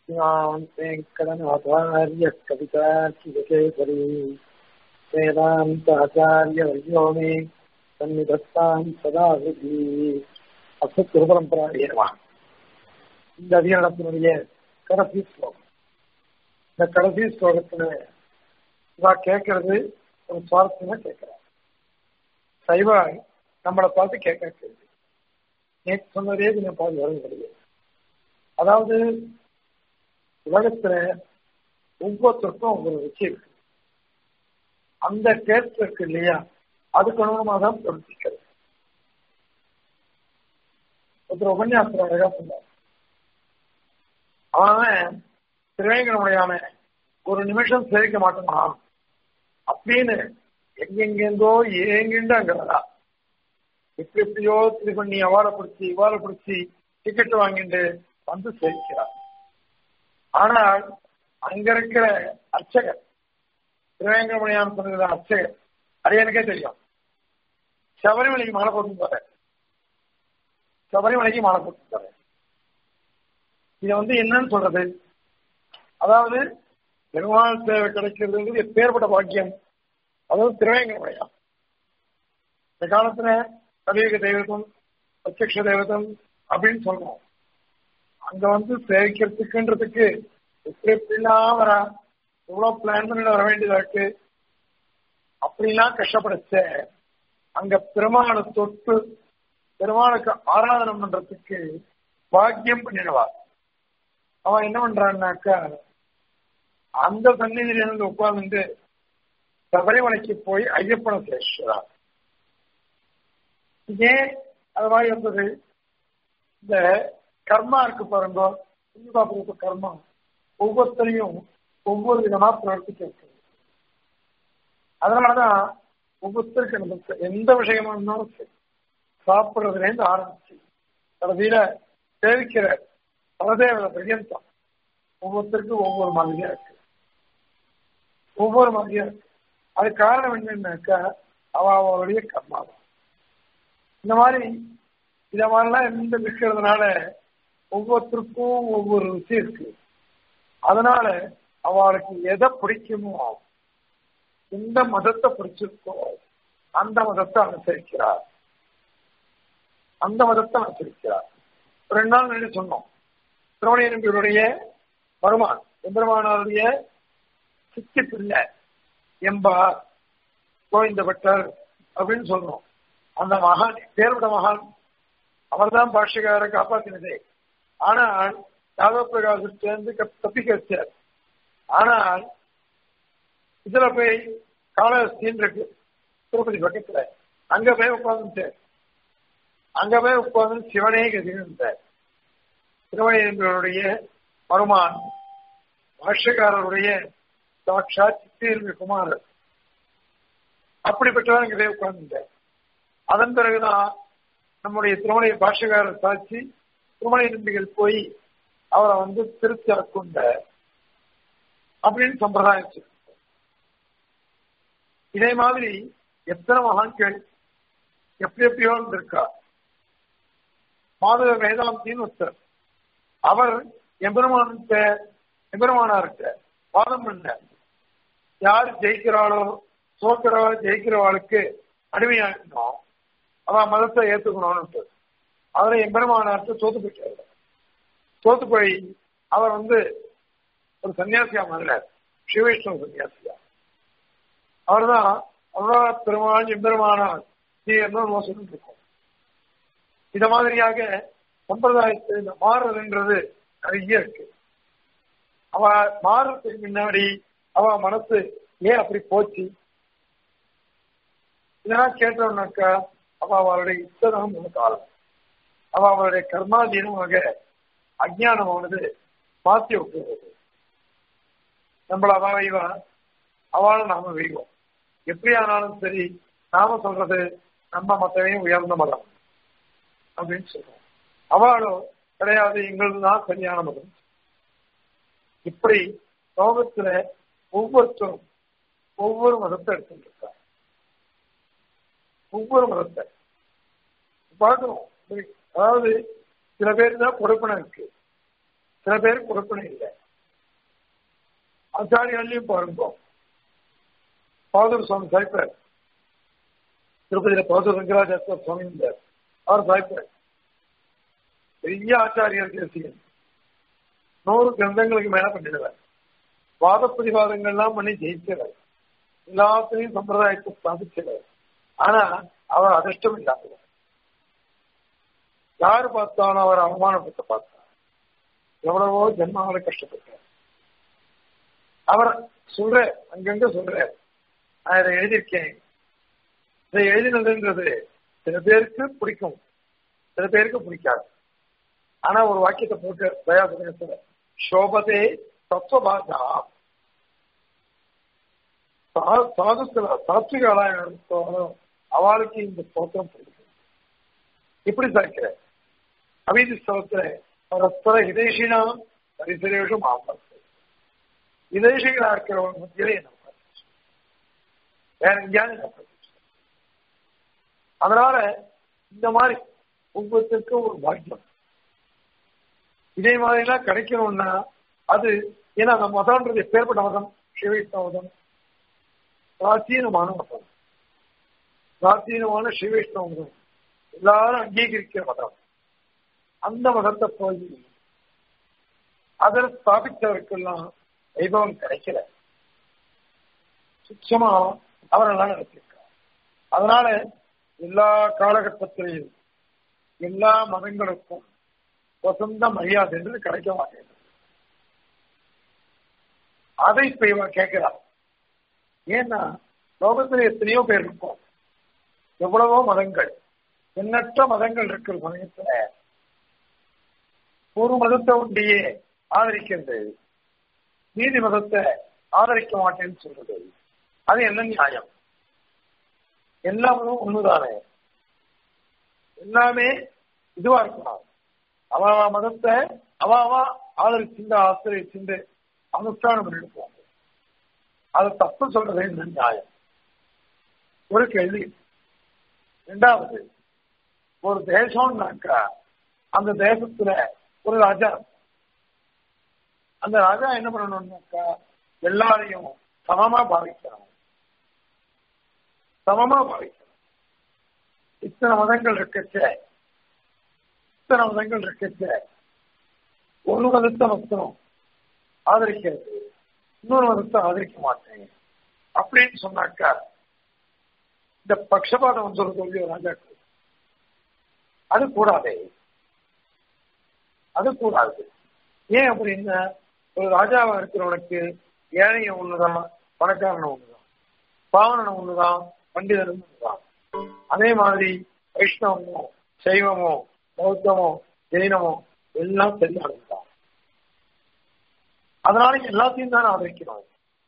श्रीमान् वेङ्कटनाथार्य कवितार्किकेसरी वेदान्ताचार्यवर्यो मे सन्निधत्तां सदा हृदि அசத் திருபரம்பராயமா இந்த அதிகாரத்தினுடைய கடைசி ஸ்லோகம் இந்த கடைசி ஸ்லோகத்துல நான் கேட்கறது ஒரு சுவாரஸ்யமா கேட்கிறேன் சைவா நம்மளை பார்த்து கேட்க கேள்வி நேற்று சொன்னதே கொஞ்சம் பார்த்து வரும் கிடையாது அதாவது உலகத்துல ஒவ்வொருத்தருக்கும் ஒவ்வொரு ருச்சி இருக்கு அந்த டேஸ்ட் இருக்கு இல்லையா அதுக்கு அனுகூலமாக தான் பொருத்திக்கிறது ஒருத்தர் உபன்யாசம் அழகா சொன்னார் அவன் திருவேங்கடமுடையான ஒரு நிமிஷம் சேவிக்க மாட்டோமா அப்படின்னு எங்கெங்கெங்கோ ஏங்கிண்டாங்கிறதா எப்படி எப்படியோ இது பண்ணி அவாளை பிடிச்சி இவாளை பிடிச்சி டிக்கெட் வாங்கிட்டு வந்து சேவிக்கிறார் ஆனால் அங்க இருக்கிற அர்ச்சகர் திருவேங்கடமுடையான் சொன்னது அர்ச்சகர் அது எனக்கே தெரியும் சபரிமலைக்கு மாலை போட்டு போறேன் சபரிமலைக்கு மாலை போட்டு போறேன் இதை வந்து என்னன்னு சொல்றது அதாவது பெருமாள் சேவை கிடைக்கிறது எப்பேற்பட்ட பாக்கியம் அதாவது திருவேங்கடமுடையான் இந்த காலத்துல கலியுக தெய்வத்தம் பிரத்யக்ஷ தெய்வத்தம் அப்படின்னு சொல்றோம் அங்க வந்து சேவிக்கிறதுக்குன்றதுக்கு எப்படி எப்படிலாம் வர எவ்வளவு பிளான் பண்ணி வர வேண்டியதா இருக்கு அப்படிலாம் கஷ்டப்படுச்ச அங்க பெருமாளை தொட்டு பெருமாளுக்கு ஆராதனை பண்றதுக்கு பாக்கியம் பண்ணிடுவார் அவன் என்ன பண்றான்னாக்கா அந்த சந்நிதியில இருந்து உட்கார்ந்து சபரிமலைக்கு போய் ஐயப்பனை சேஷிறார் ஏன் அது மாதிரி வந்தது இந்த கர்மா இருக்கு பாருங்க புண்ணியபாபுரத்து கர்மா ஒவ்வொருத்தரையும் ஒவ்வொரு விதமா பிரவர்த்திக்க இருக்கு அதனாலதான் ஒவ்வொருத்தருக்கு நமக்கு எந்த விஷயமா இருந்தாலும் சரி சாப்பிடுறதுல இருந்து ஆரம்பிச்சு கடைசியில சேவிக்கிற பரதேவத பரியந்தம் ஒவ்வொருத்தருக்கும் ஒவ்வொரு மாதிரியா இருக்கு ஒவ்வொரு மாதிரியா இருக்கு அது காரணம் என்னன்னாக்கா அவ அவளுடைய கர்மா தான் இந்த மாதிரி இத மாதிரிலாம் எந்த இருக்கிறதுனால ஒவ்வொருத்தருக்கும் ஒவ்வொரு ருசி இருக்கு அதனால அவளுக்கு எதை பிடிக்குமோ எந்த மதத்தை பிடிச்சிருக்கோ அந்த மதத்தை அனுசரிக்கிறார் அந்த மதத்தை அனுசரிக்கிறார் ரெண்டு நாள் முன்னாடி சொன்னோம் திருமண நம்பியுடைய வருமான் எம்பெருமானாருடைய சித்தி பிள்ளை எம்பார் கோவிந்த பட்டர் அப்படின்னு சொல்றோம் அந்த மகான் பேருட மகான் அவர்தான் பாஷகாரை காப்பாற்றினதே ஆனால் யாதவ பிரகாசிலிருந்து தப்பிக்க வச்சார் ஆனால் இதுல போய் காலஹஸ்தின்னு இருக்கு திருப்பதி பக்கத்துல அங்க போய் உட்கார்ந்துட்டார் அங்க போய் உட்கார்ந்து சிவனே கதிர்ந்தார் திருவனையர்களுடைய வருமான் பாஷ்யக்காரருடைய சாட்சா சித்தீர்மி குமாரர் அப்படிப்பட்டவர் அங்க போய் உட்கார்ந்துட்டார் அதன் பிறகுதான் நம்முடைய திருமலை பாஷகாரர் சாட்சி திருமலை நம்பிகள் போய் அவரை வந்து திருச்சி கொண்ட அப்படின்னு சம்பிரதாயம் இதே மாதிரி எத்தனை மகான்கள் எப்படி எப்படியோ இருக்கா மாதவ வேதாந்தின்னு ஒருத்தர் அவர் எம்பெருமான்கிட்ட எம்பெருமானார்கிட்ட வாதம் பண்ண யார் ஜெயிக்கிறாளோ சோக்கிறவா ஜெயிக்கிறவாளுக்கு அடிமையாக்கணும் அவன் மதத்தை ஏத்துக்கணும்னு அதுல எம்பெருமானார்கிட்ட தோத்து போயிட்டாரு தோத்து போய் அவர் வந்து ஒரு சன்னியாசியா மாறினார் சிவவிஷ்ணு சன்னியாசியா அவர்தான் அருணா பெருமாள் எம்பெருமானார் நீ என்ன சொல்லிட்டு இருக்கோம் இத மாதிரியாக சம்பிரதாயத்தில் மாறுறதுன்றது நிறைய இருக்கு அவ மாறுறதுக்கு முன்னாடி அவ மனசு ஏன் அப்படி போச்சு இதெல்லாம் கேட்டோம்னாக்கா அவ அவளுடைய இஷ்டதான் ஒன்று காலம் அவ அவளுடைய கர்மாதீனமாக அஜானமானது மாற்றி விட்டுறது நம்மள அவ வைவா அவளும் நாம வைவோம் எப்படி ஆனாலும் சரி நாம சொல்றது நம்ம மத்தவையும் உயர்ந்த மதம் அப்படின்னு சொல்றோம் அவளோ கிடையாது எங்களது தான் சரியான மதம் இப்படி லோகத்துல ஒவ்வொருத்தரும் ஒவ்வொரு மதத்தை எடுத்துட்டு இருக்காங்க ஒவ்வொரு மதத்தை பார்க்கணும் அதாவது சில பேர் தான் கொடுப்பனை இருக்கு சில பேர் கொடுப்பனை இல்லை ஆச்சாரியாலையும் பாருங்க பாதூர் சுவாமி சாய்ப்பார் திருப்பதியில பாதூர் வெங்கராஜாஸ்வர் சுவாமி இருந்தார் அவர் சாய்ப்பார் பெரிய ஆச்சாரியர் தேசியன் நூறு கிரந்தங்களுக்கு மேல பண்ணிடுவார் வாத பிரதிவாதங்கள்லாம் பண்ணி ஜெயிச்சவர் எல்லாத்தையும் சம்பிரதாயத்தை ஸ்தாபிச்சவர் ஆனா அவர் அதிர்ஷ்டம் இல்லாதவர் யாரு பார்த்தாலும் அவர் அவமானப்பட்டு பார்த்தார் எவ்வளவோ ஜென்மாவில கஷ்டப்பட்டார் அவர் சொல்ற அங்கங்க சொல்ற நான் இதை எழுதியிருக்கேன் இதை எழுதினதுன்றது சில பேருக்கு பிடிக்கும் சில பேருக்கு பிடிக்காது ஆனா ஒரு வாக்கியத்தை போட்டு தயாசுர சோபதே தத்துவபாஷா சாதுக்கள சாத்விகளாக அவளுக்கு இந்த ஸ்தோத்திரம் பிடிக்கும் இப்படி சாய்க்கிற அபீதி ஸ்தோத்திர பரஸ்பர ஹிதேஷினா பரிசரேஷம் ஆபத்து ஹிதேஷிகளா இருக்கிறவங்க மத்தியிலே என்ன வேற எங்கேயாவது அதனால இந்த மாதிரி ஒவ்வொருத்தருக்கும் ஒரு பாக்கியம் இதே மாதிரி எல்லாம் கிடைக்கணும்னா அது ஏன்னா அந்த மதம்ன்றது எப்பேற்பட்ட மதம் சிவைஷ்ணவ மதம் பிராச்சீனமான மதம் பிராச்சீனமான சிவைஷ்ணவ மதம் எல்லாரும் அங்கீகரிக்கிற மதம் அந்த மதத்தை போய் அதில் ஸ்தாபித்தவருக்கெல்லாம் வைபவம் கிடைக்கல சுத்தமா அவரெல்லாம் நடத்திருக்கார் அதனால எல்லா காலகட்டத்திலையும் எல்லா மதங்களுக்கும் வசந்த மரியாதை என்று கிடைக்க மாட்டேங்குது அதை இப்ப இவன் கேட்கிறான் ஏன்னா லோகத்துல எத்தனையோ பேர் இருக்கும் எவ்வளவோ மதங்கள் எண்ணற்ற மதங்கள் இருக்கிற சமயத்துல ஒரு மதத்தை ஒன்றியே ஆதரிக்கிறது நீதி மதத்தை ஆதரிக்க மாட்டேன்னு சொல்றது அது என்ன நியாயம் எல்லாமே ஒண்ணுதானே எல்லாமே இதுவா இருக்கணும் அவ மதத்தை அவ அவ ஆதரிச்சுண்டு ஆசிரியச்சுண்டு அனுஷ்டானம் பண்ணிட்டு போவாங்க அதை தப்பு சொல்றது என்ன நியாயம் ஒரு கேள்வி ரெண்டாவது ஒரு தேசம்னாக்கா அந்த தேசத்துல ஒரு ராஜா அந்த ராஜா என்ன பண்ணணும்னாக்கா எல்லாரையும் சமமா பாவிக்கணும் சமமா பாவிக்கணும் இத்தனை மதங்கள் இருக்கச்ச இத்தனை மதங்கள் இருக்கச்ச ஒரு மதத்தை மட்டும் ஆதரிக்கிறது இன்னொரு மதத்தை ஆதரிக்க மாட்டேன் அப்படின்னு சொன்னாக்கா இந்த பக்ஷபாதம் வந்துருது இல்லையோ ராஜாக்கு அது கூடாதே அது கூடாது ஏன் அப்படின்னா ஒரு ராஜாவா இருக்கிறவனுக்கு ஏழையும் ஒண்ணுதான் பணக்காரனும் ஒண்ணுதான் பாவனனும் ஒண்ணுதான் பண்டிதனும் ஒண்ணுதான் அதே மாதிரி வைஷ்ணவமோ சைவமோ பௌத்தமோ ஜெயினமோ எல்லாம் சரியானதுதான் அதனால எல்லாத்தையும் தான் ஆதரிக்கிறோம்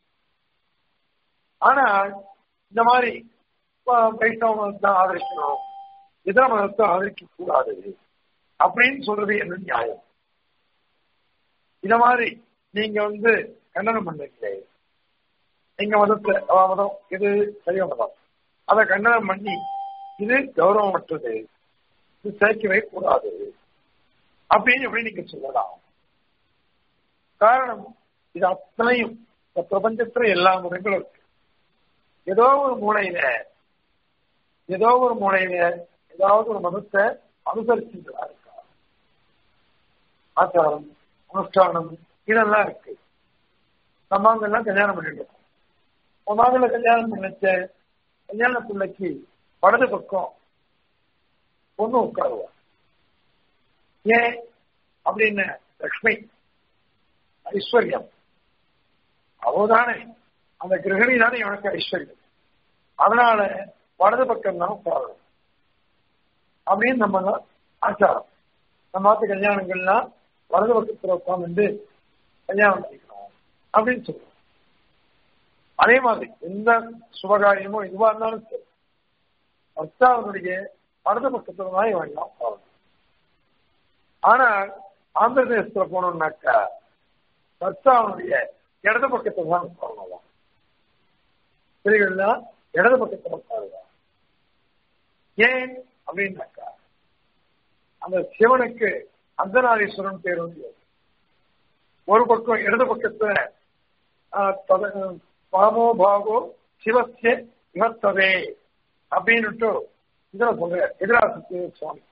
ஆனா இந்த மாதிரி வைஷ்ணவ மதத்தை ஆதரிக்கணும் இதர மதத்தை ஆதரிக்க கூடாது அப்படின்னு சொல்றது என்ன நியாயம் இத மாதிரி நீங்க வந்து கண்டனம் பண்ணீங்களே எங்க மதத்தை அவ மதம் இது சைவ மதம் அதை கண்டனம் பண்ணி இது கௌரவமற்றது இது சேர்க்கவே கூடாது அப்படின்னு எப்படி நீங்க சொல்லலாம் காரணம் இது அத்தனையும் இந்த பிரபஞ்சத்துல எல்லா முறைகளும் இருக்கு ஏதோ ஒரு மூலையில ஏதோ ஒரு மூலையில ஏதாவது ஒரு மதத்தை அனுசரிச்சுட்டு இருக்கா ஆச்சாரம் அனுஷ்டானம் இதெல்லாம் இருக்கு நம்ம அங்கெல்லாம் கல்யாணம் பண்ணிட்டு இருக்கோம் நம்ம கல்யாணம் பண்ணிச்ச கல்யாண பிள்ளைக்கு வலது பக்கம் பொண்ணு உட்காருவா ஏன் அப்படின்னு லக்ஷ்மி ஐஸ்வர்யம் அவதானே அந்த கிரகணி தானே எனக்கு ஐஸ்வர்யம் அதனால வலது பக்கம் தான் உட்காரணும் அப்படின்னு நம்ம ஆச்சாரம் நம்ம நாட்டு கல்யாணங்கள்லாம் வலது பக்கத்தில் உட்காந்து கல்யாணம் பண்ணிக்கணும் அப்படின்னு சொல்லுவோம் அதே மாதிரி எந்த சுபகாரியமோ இதுவா இருந்தாலும் சரி பக்தாவனுடைய வலது பக்கத்துல தான் வேண்டாம் உட்காரணும் ஆனால் ஆந்திர தேசத்துல போனோம்னாக்கா பக்தாவனுடைய இடது பக்கத்துல தான் உட்காரணும் ஸ்திரீகள்லாம் இடது பக்கத்துல உட்காருவா ஏன் அப்படின்னாக்கா அந்த சிவனுக்கு அர்த்தநாரீஸ்வரன் பேர் வந்து ஒரு பக்கம் இடது பக்கத்துல பாமோ பாகோ சிவசிய விமத்ததே அப்படின்னுட்டு இதுல சொல்ற எதிராசத்து சுவாமி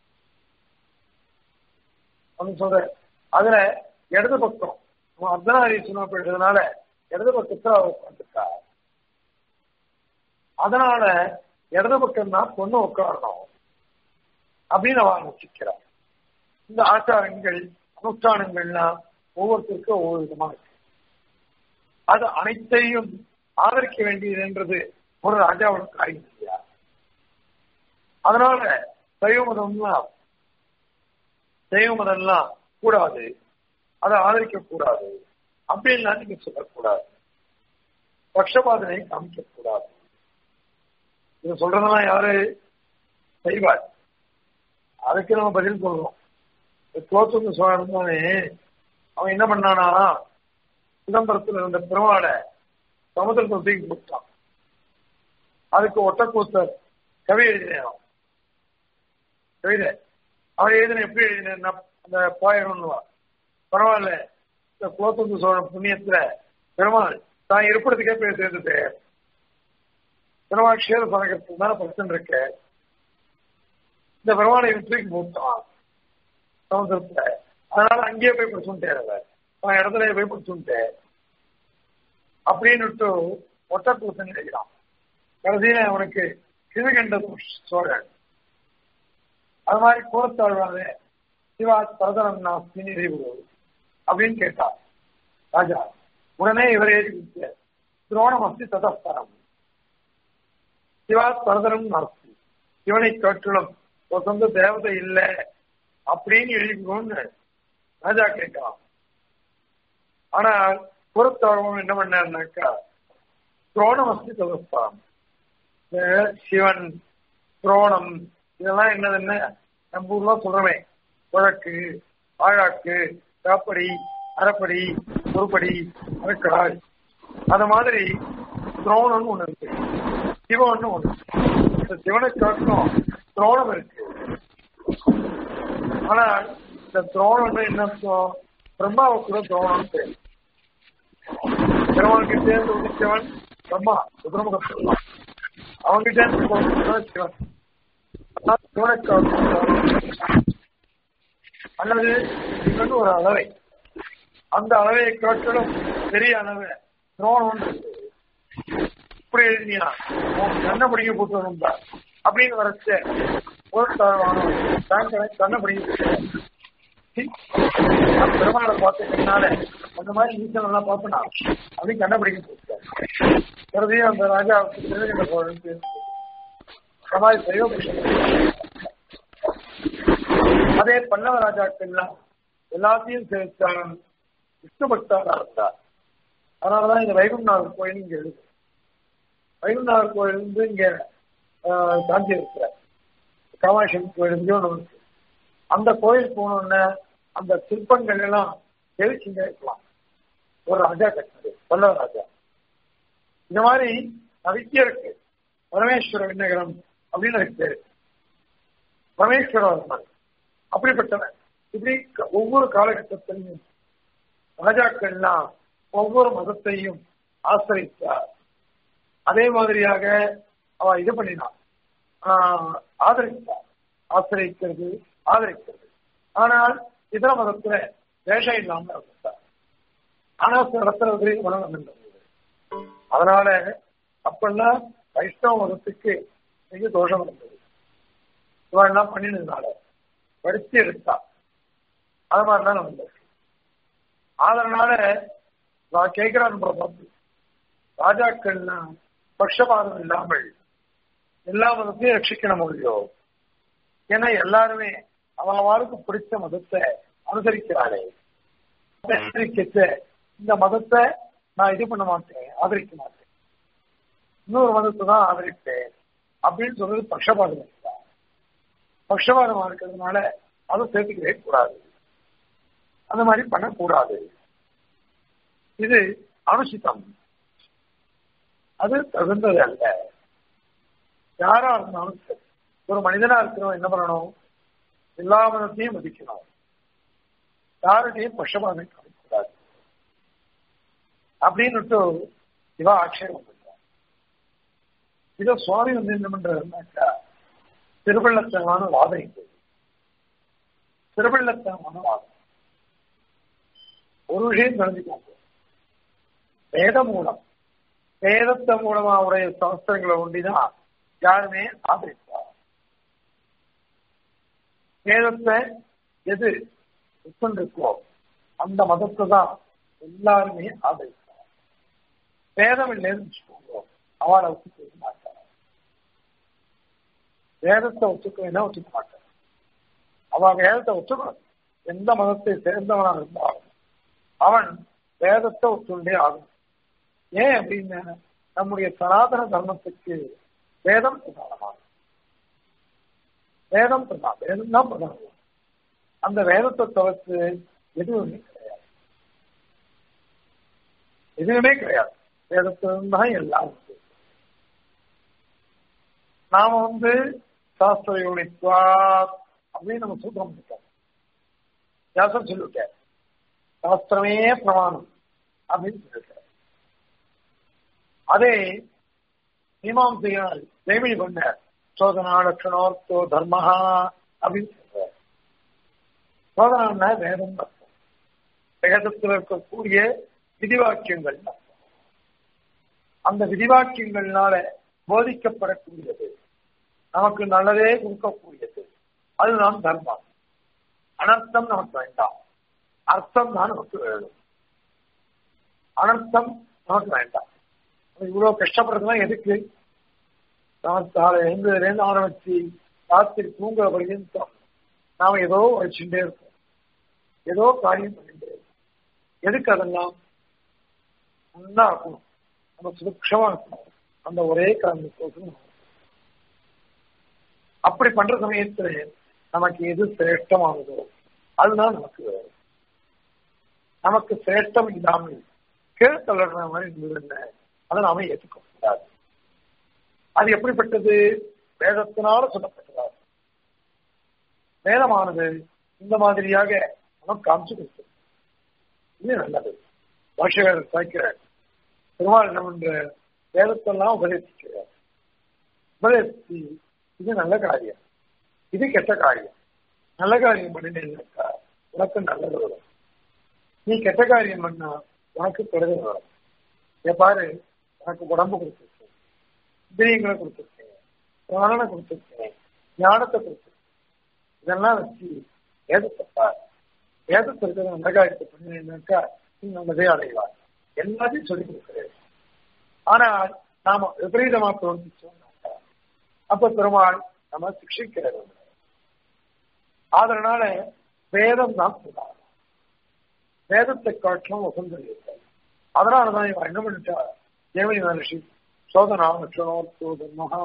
அப்படின்னு சொல்ற அதுல இடது பக்கம் அர்த்தநாரீஸ்வரன் போயிட்டதுனால இடது பக்கத்துல அவர் உட்காந்துருக்கா அதனால இடது பக்கம் தான் பொண்ணு உட்காரணும் அப்படின்னு அவன் ஆரம்பிக்கிறார் இந்த ஆச்சாரங்கள் அனுஷ்டானங்கள்லாம் ஒவ்வொருத்தருக்கும் ஒவ்வொரு விதமா இருக்கு அது அனைத்தையும் ஆதரிக்க வேண்டியது என்றது ஒரு ராஜாவோட காரியம் இல்லையா அதனால சைவ மதம்லாம் சைவ மதம்லாம் கூடாது அதை ஆதரிக்க கூடாது அப்படின்லாம் நீங்க சொல்லக்கூடாது பக்ஷபாதனை காமிக்க கூடாது இது சொல்றதெல்லாம் யாரு செய்வார் அதுக்கு நம்ம பதில் சொல்றோம் குலோத்துங்க சோழன் தானே அவன் என்ன பண்ணானா சிதம்பரத்தில் இருந்த பெருமாளை சமுதிரத்தை தூக்கி கொடுத்தான் அதுக்கு ஒட்டக்கூத்தர் கவி எழுதினான் கவிதை அவன் எழுதின எப்படி எழுதின அந்த போயிடும்னுவா பரவாயில்ல இந்த குலோத்துங்க சோழன் புண்ணியத்துல பெருமாள் தான் இருப்பிடத்துக்கே போய் சேர்ந்துட்டு பெருமாள் க்ஷேர சனகத்துக்கு தானே பிரச்சனை இருக்கு இந்த பெருமாளை தூக்கி போட்டான் சமுதிரத்துல அதனால அங்கேயே போய் படிச்சுட்டேன் அவன் இடத்துல போய் படிச்சுட்டேன் அப்படின்னு ஒட்டக்கூத்தன் எழுதினான் கடைசியில அவனுக்கு சிவகண்ட சோழன் அது மாதிரி கூறத்தாழ்வாங்க சிவா பரதனம் நாஸ்தி நிறைவு அப்படின்னு கேட்டார் ராஜா உடனே இவர் எழுதி கொடுத்த துரோணம் அஸ்தி ததஸ்தரம் சிவா பரதனம் நாஸ்தி சிவனை காட்டிலும் ஒரு சொந்த தேவதை இல்லை அப்படின்னு எழுதிக்கணும்னு ராஜா கேட்கலாம் ஆனால் புறத்தாழ்வம் என்ன பண்ணாருனாக்கா துரோணம் அஸ்தி ததஸ்தரம் சிவன் துரோணம் இதெல்லாம் என்னதுன்னு நம்ம ஊர்ல சொல்றவே குழக்கு ஆழாக்கு காப்படி அரைப்படி ஒருபடி அரைக்கடாய் அது மாதிரி துரோணம்னு ஒண்ணு இருக்கு சிவன் ஒண்ணு இந்த சிவனை காட்டிலும் துரோணம் இருக்கு ஆனா இந்த துரோணம் என்ன அர்த்தம் பிரம்மாவை கூட துரோணம் பேர் பெருமாளுக்கு சேர்ந்து உதிச்சவன் பிரம்மா சுப்பிரமுக அவங்கிட்ட இருந்து சிவன் அல்லது இது ஒரு அளவை அந்த அளவை காட்டிலும் பெரிய அளவு துரோணம் இப்படி எழுதினா கண்ணை பிடிக்க போட்டு அப்படின்னு வரச்ச ஒரு கண்ணை பிடிக்க பெருமாளை பார்த்ததுனால அந்த மாதிரி ஈசன் எல்லாம் பார்த்தனா அப்படின்னு கண்டுபிடிக்க போட்டார் கருதியும் அந்த ராஜாவுக்கு திருநெல்வேலி சோழனுக்கு சமாதி செய்ய அதே பல்லவ ராஜாக்கள்லாம் எல்லாத்தையும் சேர்த்தாலும் விஷ்ணு பக்தாரா இருந்தார் அதனாலதான் இங்க வைகுண்டநாதர் கோயில் இங்க இருக்கு வைகுண்டநாதர் கோயில் வந்து இங்க காஞ்சி இருக்கிற காமாட்சி கோயில் ஒன்று இருக்கு அந்த கோயில் போனோடனே அந்த சிற்பங்கள் எல்லாம் எழுச்சிங்க இருக்கலாம் ஒரு ராஜா கட்டினது பல்லவ ராஜா இந்த மாதிரி நிறைய இருக்கு பரமேஸ்வர விண்ணகரம் அப்படின்னு அதுக்கு பேரு பரமேஸ்வரர் அப்படிப்பட்டவன் இப்படி ஒவ்வொரு காலகட்டத்திலையும் ராஜாக்கள்லாம் ஒவ்வொரு மதத்தையும் ஆசிரித்தார் அதே மாதிரியாக அவ இது பண்ணினான் ஆதரித்தார் ஆசிரிக்கிறது ஆதரிக்கிறது ஆனால் இதர மதத்துல வேஷம் இல்லாம இருந்தார் ஆனா நடத்துறது உணவு இருந்தது அதனால அப்பெல்லாம் வைஷ்ணவ மதத்துக்கு மிக தோஷம் இருந்தது இவெல்லாம் பண்ணினதுனால படிச்சு எடுத்தா அது மாதிரிதான் நடந்தது அதனால நான் கேட்கிறான் பார்த்து ராஜாக்கள்லாம் பட்சபாதம் இல்லாமல் எல்லா மதத்தையும் ரட்சிக்கண முடியும் ஏன்னா எல்லாருமே அவளுக்கு பிடிச்ச மதத்தை அனுசரிக்கிறாளே இந்த மதத்தை நான் இது பண்ண மாட்டேன் ஆதரிக்க மாட்டேன் இன்னொரு மதத்தை தான் ஆதரிப்பேன் அப்படின்னு சொல்றது பட்சபாதம் இருக்கா பட்சபாதமா இருக்கிறதுனால அதை சேர்த்துக்கவே கூடாது அந்த மாதிரி பண்ணக்கூடாது இது அனுசிதம் அது தகுந்தது அல்ல யாரா இருந்தாலும் சரி ஒரு மனிதனா இருக்கிறோம் என்ன பண்ணணும் எல்லா மதத்தையும் மதிக்கணும் யாருடையும் பட்சபாதம் காமிக்கூடாது அப்படின்னுட்டு இவ ஆட்சேபம் பண்றான் இத சுவாமி வந்து என்ன பண்றாருனாக்கா திருவள்ளத்தனமான வாதம் இது திருவள்ளத்தனமான வாதம் ஒரு விஷயம் தெரிஞ்சுக்கோங்க வேத மூலம் வேதத்த மூலமா உடைய சாஸ்திரங்களை ஒண்டிதான் யாருமே ஆதரிப்பார் வேதத்தை எது இருக்கோ அந்த மதத்தை தான் எல்லாருமே ஆதரிப்பார் வேதம் இல்லைன்னு வச்சுக்கோங்க அவளை ஒத்துக்க மாட்டார் வேதத்தை ஒத்துக்க ஒத்துக்க மாட்டார் அவ வேதத்தை ஒத்துக்கணும் எந்த மதத்தை சேர்ந்தவனாக இருந்தாலும் அவன் வேதத்தை ஒத்துண்டே ஆகும் ஏன் அப்படின்னு நம்முடைய சனாதன தர்மத்துக்கு வேதம் பிரதானமாகும் வேதம் பிரதானம் வேதம் தான் பிரதானம் அந்த வேதத்தை தவிர்த்து எதுவுமே கிடையாது எதுவுமே கிடையாது வேதத்திலிருந்து தான் எல்லாம் உண்டு நாம வந்து சாஸ்திர யூனித்வா அப்படின்னு நம்ம சூத்திரம் பண்ணிட்டோம் வியாசம் சொல்லிவிட்டேன் சாஸ்திரமே பிரமாணம் அப்படின்னு சொல்லிட்டார் அதே மீமாம்சையால் ஜெய்மணி பண்ண சோதனா லட்சணோர்த்தோ தர்மஹா அப்படின்னு சொல்றார் சோதனா வேதம் அர்த்தம் வேதத்தில் இருக்கக்கூடிய விதிவாக்கியங்கள் அர்த்தம் அந்த விதிவாக்கியங்கள்னால போதிக்கப்படக்கூடியது நமக்கு நல்லதே கொடுக்கக்கூடியது அதுதான் தர்மம் அனர்த்தம் நமக்கு வேண்டாம் அர்த்தம் தான் நமக்கு வேணும் அனர்த்தம் நமக்கு வேண்டாம் இவ்வளவு கஷ்டப்படுறதுலாம் எதுக்கு காலை எழுந்ததுலேருந்து ஆரம்பிச்சு ராத்திரி தூங்குற பர்யந்தம் நாம ஏதோ வச்சுட்டே இருக்கோம் ஏதோ காரியம் பண்ணிட்டே இருக்கோம் எதுக்கு அதெல்லாம் நல்லா இருக்கணும் நம்ம சுபிக்ஷமா இருக்கணும் அந்த ஒரே காரணத்துக்கோசரம் அப்படி பண்ற சமயத்துல நமக்கு எது சிரேஷ்டமானதோ அதுதான் நமக்கு வேணும் நமக்கு சிரேஷ்டம் இல்லாமல் கீழ் தள்ளுற மாதிரி இருந்தது அதை நாம ஏற்றுக்க கூடாது அது எப்படிப்பட்டது வேதத்தினால சொல்லப்பட்டதா வேதமானது இந்த மாதிரியாக நமக்கு காமிச்சு கொடுத்தது இது நல்லது பாஷகர் சாய்க்கிறார் பெருமாள் என்ன பண்ற வேதத்தெல்லாம் உபதேசிக்கிறார் உபதேசி இது நல்ல காரியம் இது கெட்ட காரியம் நல்ல காரியம் பண்ணினேன்னாக்கா உனக்கு நல்லது வரும் நீ கெட்ட காரியம் பண்ணா உனக்கு கெடுதல் வரும் பாரு உனக்கு உடம்பு கொடுத்துருக்கேன் இந்திரியங்களை கொடுத்துருக்கேன் பிராணனை கொடுத்துருக்கேன் ஞானத்தை கொடுத்துருக்கேன் இதெல்லாம் வச்சு வேதத்தை பார் வேதத்தை இருக்கிற நல்ல காரியத்தை பண்ணினாக்கா நீ நல்லதே அடைவார் எல்லாத்தையும் சொல்லிக் கொடுக்கிறேன் ஆனால் நாம விபரீதமா பிரவர்த்திச்சோம்னாக்கா அப்ப பெருமாள் நம்ம சிக்ஷிக்கிறது அதனால வேதம் தான் பிரதானம் வேதத்தை காட்டிலும் உகந்தது அதனாலதான் இவன் என்ன பண்ணிட்டா தேவனி மகர்ஷி சோதனா லட்சணோத்தோத மகா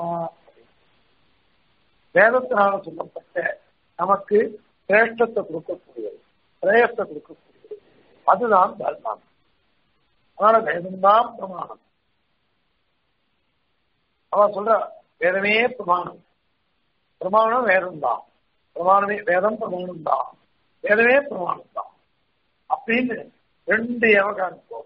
வேதத்தினால சொல்லப்பட்ட நமக்கு சிரேஷ்டத்தை கொடுக்கக்கூடியது பிரேயத்தை கொடுக்கக்கூடியது அதுதான் தர்மம் அதனால வேதம்தான் பிரமாணம் அவன் சொல்ற வேதமே பிரமாணம் பிரமாணம் வேதம் தான் பிரமாணமே வேதம் பிரமாணம் தான் வேதமே பிரமாணம் தான் அப்படின்னு ரெண்டு ஏவகாரம் போக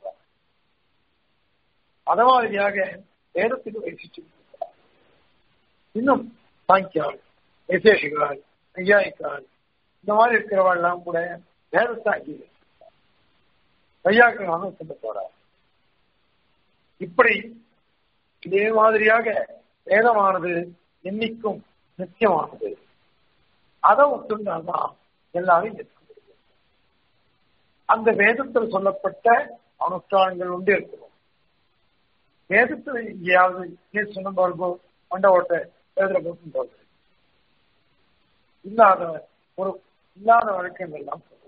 அத மாதிரியாக வேதத்துக்கு வைசிச்சு இன்னும் சாங்கியால் விசேஷிகள் ஐயாயிக்கால் இந்த மாதிரி இருக்கிறவெல்லாம் கூட வேதத்தை அங்கீகரிச்சு ஐயாக்கள் சொல்ல போறார் இப்படி இதே மாதிரியாக வேதமானது என்னைக்கும் நித்தியமானது அதை ஒத்துண்டாதான் எல்லாரும் ஏற்க முடியும் அந்த வேதத்தில் சொல்லப்பட்ட அனுஷ்டானங்கள் உண்டு இருக்கணும் வேதத்தில் எங்கேயாவது நீர் சொன்ன பாருங்கோ மண்ட ஓட்டை வேதத்துல போட்டு போகுது இல்லாத ஒரு இல்லாத வழக்கங்கள் எல்லாம் சொல்றது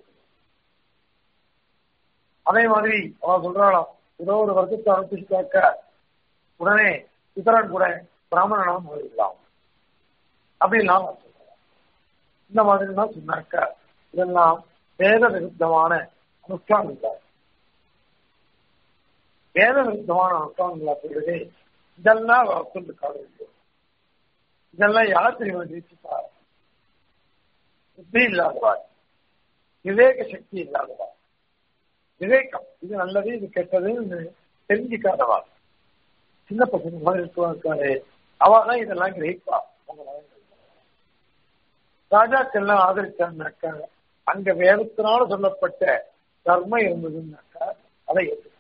அதே மாதிரி அவன் சொல்றாளாம் ஏதோ ஒரு வர்க்கத்தை அனுப்பிச்சுட்டாக்க உடனே இத்தரன் கூட பிராமணனாக மாறிடலாம் அப்படின்லாம் சொல்றான் இந்த மாதிரி தான் சொன்னாக்க இதெல்லாம் வேத விருத்தமான அனுஷ்டானங்கள் வேத விருத்தமான அனுஷ்டானங்களா சொல்றது இதெல்லாம் கொண்டு வேண்டும் இதெல்லாம் யார் தெரியுமா ஜெயிச்சுட்டா புத்தி இல்லாதவா விவேக சக்தி இல்லாதவா விவேகம் இது நல்லது இது கெட்டதுன்னு தெரிஞ்சுக்காதவா சின்ன பசங்க மாதிரி இருக்காரு அவ தான் இதெல்லாம் கிரகிப்பா ராஜாக்கள்லாம் ஆதரிச்சான்னாக்கா அங்க வேதத்தினால சொல்லப்பட்ட தர்மம் இருந்ததுன்னாக்கா அதை ஏற்றுக்க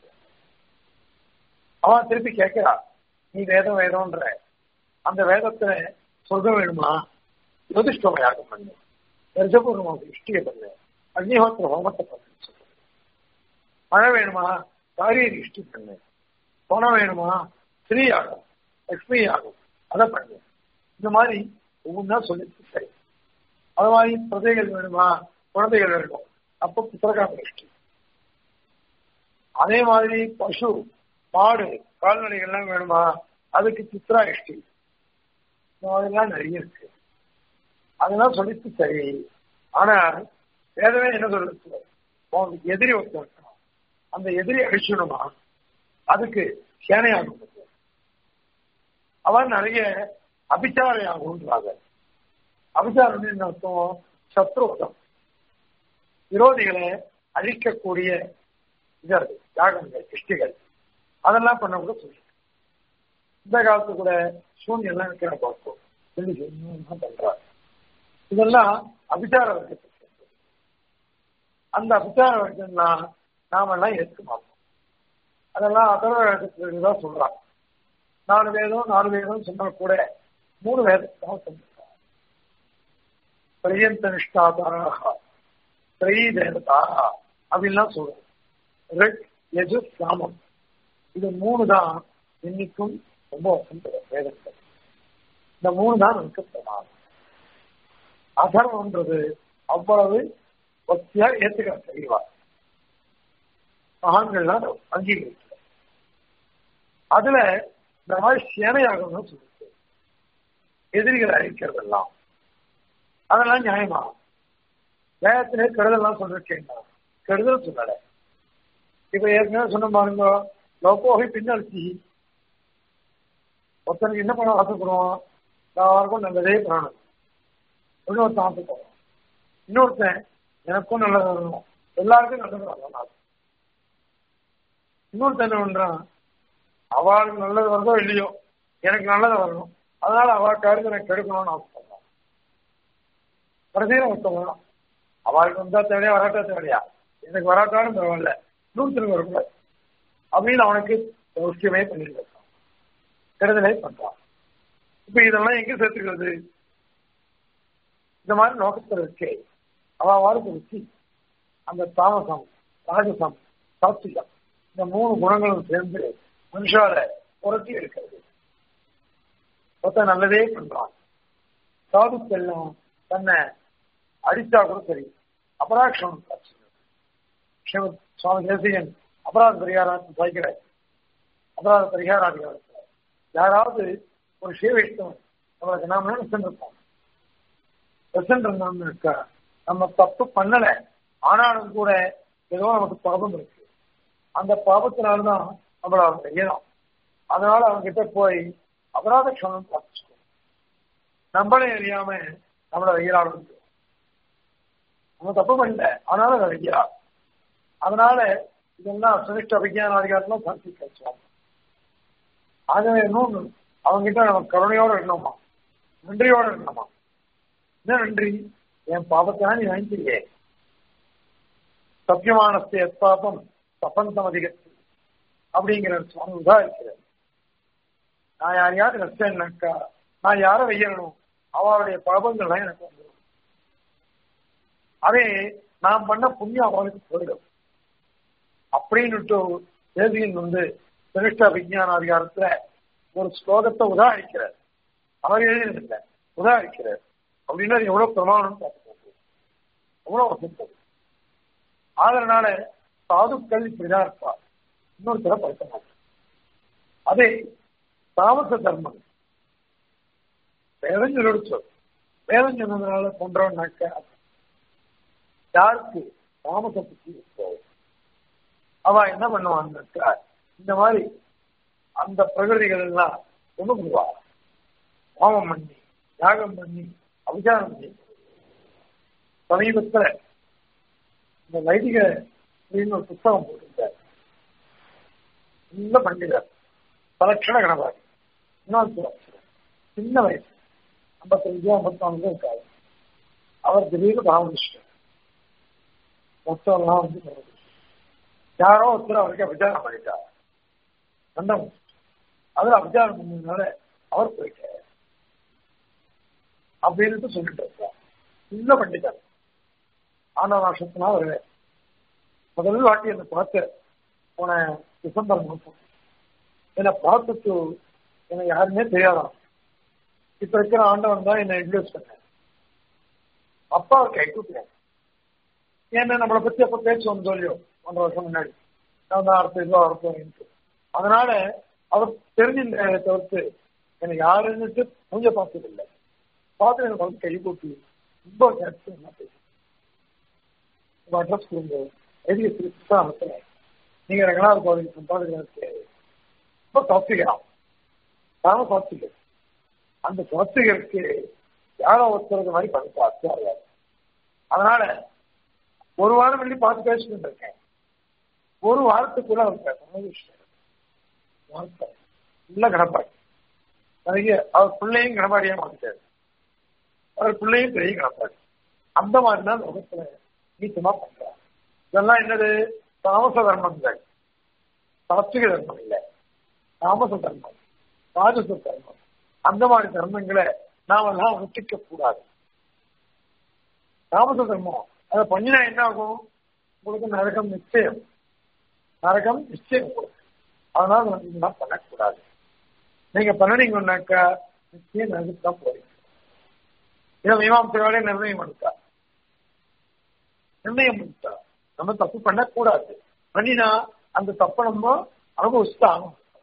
அவன் திருப்பி கேட்கிறா நீ வேதம் வேதம்ன்ற அந்த வேதத்துல சொர்க்கம் வேணுமா யோதிஷ்டம யாகம் பண்ணு தரிசபூர்வமாக இஷ்டியை பண்ணு அக்னிஹோத்திர ஹோமத்தை பண்ணு மழை வேணுமா காரிய இஷ்டி பண்ணு பணம் வேணுமா ஸ்ரீ யாகம் லக்ஷ்மி யாகம் அதை பண்ணு இந்த மாதிரி ஒவ்வொன்றா சொல்லிட்டு சரி அது மாதிரி பிரஜைகள் வேணுமா குழந்தைகள் வேணும் அப்போ புத்திரகாம இஷ்டி அதே மாதிரி பசு மாடு கால்நடைகள்லாம் வேணுமா அதுக்கு சித்ரா இஷ்டி இந்த மாதிரிலாம் நிறைய இருக்கு அதெல்லாம் சொல்லிட்டு சரி ஆனா வேதமே என்ன சொல்லுது உனக்கு எதிரி ஒருத்தன் இருக்கான் அந்த எதிரி அழிச்சிடணுமா அதுக்கு சேனையாகும் அவன் நிறைய அபிச்சாரையாகுன்றாங்க அபிச்சாரம் என்ன அர்த்தம் சத்ருவதம் விரோதிகளை அழிக்கக்கூடிய இது யாகங்கள் இஷ்டிகள் அதெல்லாம் பண்ண கூட சொல்லி இந்த காலத்து கூட சூன்யெல்லாம் வைக்கிற பார்ப்போம் சொல்லி சூன்யம் பண்றாரு இதெல்லாம் அபிச்சார வர்க்கத்துக்கு அந்த அபிச்சார வர்க்கம்னா நாமெல்லாம் ஏற்க மாட்டோம் அதெல்லாம் அதர்வ வேதத்துக்கு தான் சொல்றாங்க நாலு வேதம் நாலு வேதம் சொன்னா கூட மூணு வேதத்தான் சொல்லிருக்காங்க பரியந்த நிஷ்டாதாராக திரை தேவதாக அப்படின்லாம் சொல்றோம் ரெட் எஜு சாமம் இது மூணு தான் இன்னைக்கும் ரொம்ப வசந்த வேதங்கள் இந்த மூணு தான் நமக்கு பிரமாணம் அதர்வம்ன்றது அவ்வளவு ஒத்தியா ஏத்துக்கிற தெளிவா மகான்கள்லாம் அங்கீகரிக்கல அதுல இந்த மாதிரி சேனையாகணும்னு சொல்லிட்டு எதிரிகளை அழிக்கிறதெல்லாம் அதெல்லாம் நியாயமா வேகத்திலே கெடுதல்லாம் சொல்லிருக்கேன் கெடுதல் சொல்லல இப்ப ஏற்கனவே சொன்ன பாருங்க லோகோகை பின்னர்ச்சி ஒருத்தனுக்கு என்ன பண்ண ஆசைப்படுவோம் எல்லாருக்கும் நல்லதே பண்ணணும் இன்னொருத்தன் ஆசைப்படுவோம் இன்னொருத்தன் எனக்கும் நல்லது வரணும் எல்லாருக்கும் நல்லது வரணும் இன்னொருத்தன் என்ன பண்றான் அவளுக்கு நல்லது வருதோ இல்லையோ எனக்கு நல்லது வரணும் அதனால அவள் கருத்து எனக்கு கெடுக்கணும்னு ஆசைப்படுறான் கடைசியில் ஒருத்தவங்க அவளுக்கு வந்தா தேவையா வராட்டா தேவையா எனக்கு வராட்டாலும் பரவாயில்ல நூற்றுக்கு வரக்கூடாது அப்படின்னு அவனுக்கு விஷயமே பண்ணிட்டு இருக்கான் கெடுதலை பண்றான் இப்ப இதெல்லாம் எங்க சேர்த்துக்கிறது இந்த மாதிரி நோக்கத்தில் இருக்கே அவ வாழ்க்கை வச்சு அந்த தாமசம் ராஜசம் சாத்விகம் இந்த மூணு குணங்களும் சேர்ந்து மனுஷால புரட்டி எடுக்கிறது ஒருத்த நல்லதே பண்றான் சாதுக்கெல்லாம் தன்னை அடித்தா கூட சரி அபராட்சம் சுவாமி தேசிகன் அபராத பரிகாரம் சாய்க்கிற அபராத பரிகாராதிகாரத்தில் யாராவது ஒரு சேவைத்தவன் நம்மளுக்கு நாம சென்றிருப்போம் இருந்தோம்னு இருக்கா நம்ம தப்பு பண்ணல ஆனாலும் கூட ஏதோ நமக்கு பாபம் இருக்கு அந்த பாபத்தினால்தான் நம்மள அவங்க செய்யணும் அதனால அவங்க கிட்ட போய் அபராத க்ஷமம் பார்த்துக்கோ நம்மளே அறியாம நம்மள வெயிலாட நம்ம தப்பு பண்ணல ஆனாலும் அதை வெய்யா அதனால இதெல்லாம் சுனிஷ்ட விஞ்ஞான அதிகாரத்துல சாட்சி கழிச்சோம் ஆகவே இன்னொன்று அவங்ககிட்ட நம்ம கருணையோட இருக்கணுமா நன்றியோட இருக்கணுமா என்ன நன்றி என் பாபத்தை நீ வாங்கிக்கிறியே சத்தியமானத்தை எப்பாபம் சபந்தம் அதிகத்து அப்படிங்கிற சுவாமி உதாரிக்கிறார் நான் யாரையாவது நஷ்டம்னாக்கா நான் யாரை வெய்யணும் அவளுடைய பாபங்கள்லாம் எனக்கு வந்துடும் அதே நான் பண்ண புண்ணியம் அவளுக்கு போயிடும் அப்படின்னுட்டு தேசியன் வந்து சிரஷ்ட விஞ்ஞான அதிகாரத்துல ஒரு ஸ்லோகத்தை உதாரிக்கிறார் அவர் எழுதியிருந்த உதாரிக்கிறார் அப்படின்னா எவ்வளவு பிரமாணம் பார்த்துக்கோங்க எவ்வளவு வசந்தது அதனால சாதுக்கள் இப்படிதான் இருப்பா இன்னொருத்தர படிக்க மாட்டேன் அதே தாமச தர்மம் வேதம் சொல்லி சொல் வேதம் சொன்னதுனால போன்றவனாக்க யாருக்கு தாமச புத்தி போகும் அவ என்ன பண்ணுவான்னாக்கா இந்த மாதிரி அந்த பிரகிருதிகள் எல்லாம் கொண்டு போடுவா ஹோமம் பண்ணி யாகம் பண்ணி அபிச்சாரம் பண்ணி சமீபத்துல இந்த வைதிக அப்படின்னு ஒரு புத்தகம் போட்டிருந்தார் நல்ல பண்டிதர் பலட்சண கணபாடி இன்னொரு சின்ன வயசு ஐம்பத்தஞ்சு ஐம்பத்தாலு இருக்காது அவர் திடீர்னு பாவனிஷ்டர் மொத்தம்லாம் வந்து சொல்றது யாரோ ஒருத்தர் அவருக்கு விசாரணை பண்ணிட்டார் சண்டம் அதுல அபிச்சாரம் பண்ணதுனால அவர் போயிட்டார் அப்படின்னு சொல்லிட்டு இருக்கார் சின்ன பண்டிதர் ஆண்டவ வருஷத்துனா வருவேன் முதல் வாட்டி என்னை பார்த்து போன டிசம்பர் மாதம் என்னை பார்த்துட்டு எனக்கு யாருமே தெரியாதான் இப்ப இருக்கிற ஆண்டவன் தான் என்னை இன்ட்ரடியூஸ் பண்ணேன் அப்பா அவர் கை கூப்பிட்டேன் ஏன்னா நம்மளை பத்தி அப்ப பேச்சு வந்து சொல்லியோ ஒன்றரை வருஷம் முன்னாடி நான் தான் அடுத்த இதுவா அர்த்தம் அதனால அவர் தெரிஞ்சிருந்த தவிர்த்து எனக்கு யாருன்னுட்டு கொஞ்சம் பார்த்தது இல்லை பார்த்து எனக்கு வந்து கை கூப்பி ரொம்ப நேரத்து என்ன பேசுறேன் உங்க அட்ரஸ் கொடுங்க எழுதி திருப்பி தான் அனுப்புறேன் நீங்க ரெங்கனாவது கோவில் சம்பாதிக்கிறது ரொம்ப சாத்விகம் நாம சாத்விகம் அந்த சாத்விகருக்கு யாரோ ஒருத்தருக்கு மாதிரி பண்ணி பார்த்து அதனால ஒரு வாரம் பண்ணி பார்த்து பேசிட்டு இருக்கேன் ஒரு வாரத்துக்குள்ள அவர் பேசணும் விஷயம் நல்ல கணப்பாடி நிறைய அவர் பிள்ளையும் கணப்பாடியா மாத்திட்டாரு அவர் பிள்ளையும் பெரிய கணப்பாடி அந்த மாதிரி தான் உலகத்துல நீச்சமா பண்றார் இதெல்லாம் என்னது தாமச தர்மங்கள் சாத்விக தர்மம் இல்லை தாமச தர்மம் ராஜச தர்மம் அந்த மாதிரி தர்மங்களை நாமெல்லாம் ஒட்டிக்க கூடாது தாமச தர்மம் அதை பண்ணினா என்ன ஆகும் உங்களுக்கு நரகம் நிச்சயம் நரகம் நிச்சயம் உங்களுக்கு அதனால வந்து பண்ணக்கூடாது நீங்க பண்ணினீங்கன்னாக்கா நிச்சயம் நரகத்துக்கு தான் போறீங்க இதை மீமாசையோட நிர்ணயம் பண்ணிட்டா நிர்ணயம் பண்ணிட்டா நம்ம தப்பு பண்ணக்கூடாது பண்ணினா அந்த தப்பை நம்ம அனுபவிச்சுதான்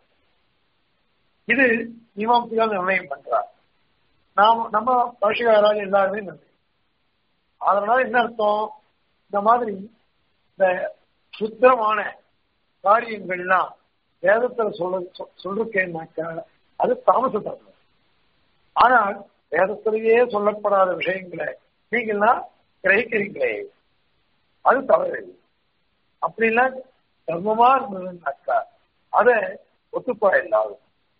இது மீமாசையால் நிர்ணயம் பண்றார் நாம் நம்ம பாஷகாரால் எல்லாருமே நிர்ணயம் அதனால என்ன அர்த்தம் இந்த மாதிரி இந்த சுத்தமான காரியங்கள்லாம் வேதத்துல சொல்ல சொல்லிருக்கேன்னாக்கா அது தாமச தர்மம் ஆனால் வேதத்திலேயே சொல்லப்படாத விஷயங்களை நீங்கள்லாம் கிரகிக்கிறீங்களே அது தவறு அப்படிலாம் தர்மமா இருந்ததுன்னாக்கா அதை ஒத்துப்பா இல்லாது